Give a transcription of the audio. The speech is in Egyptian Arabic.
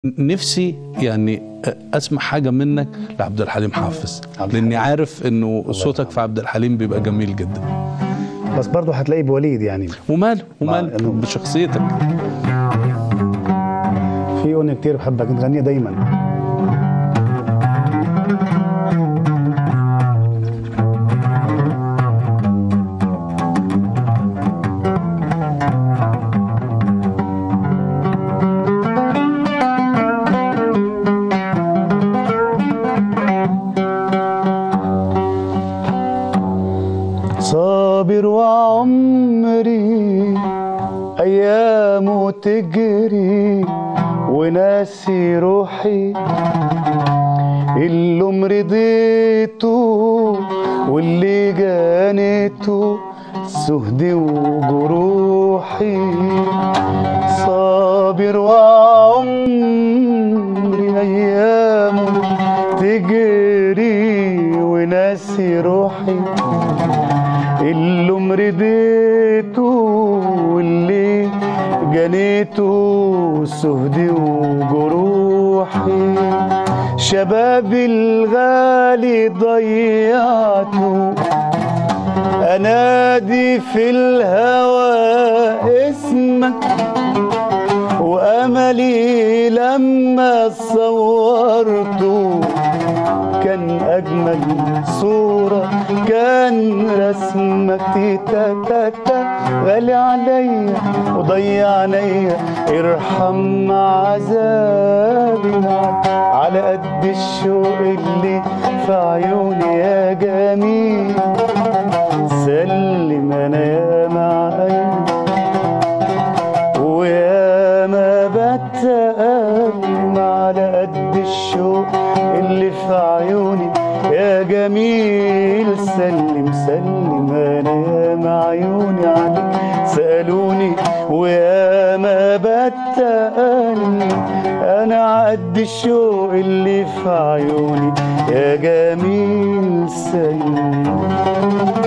نفسي يعني اسمع حاجه منك لعبد الحليم حافظ لاني عارف انه صوتك في عبد الحليم بيبقى جميل جدا بس برضه هتلاقيه بوليد يعني وماله وماله مع إنه- بشخصيتك في اغنيه كتير بحبها كنت غنيها دايما صابر وعمري أيامه تجري وناسي روحي اللي مرضيته واللي جانته سهدي وجروحي صابر وعمري أيامه تجري وناسي روحي اللي مرضيته واللي جنيته سهدي وجروحي شبابي الغالي ضيعته انادي في الهوى اسمك واملي لما صورته كان أجمل صورة كان رسمك تيتا تاتا غالي عليا وضيع عليا ارحم عذابي على قد الشوق اللي في عيوني يا جميل سلم انا يا معايا ويا ما بتألم على قد الشوق اللي في عيوني يا جميل سلم سلم انا يا ما عيوني عليك سألوني ويا ما بتألم انا قد الشوق اللي في عيوني يا جميل سلم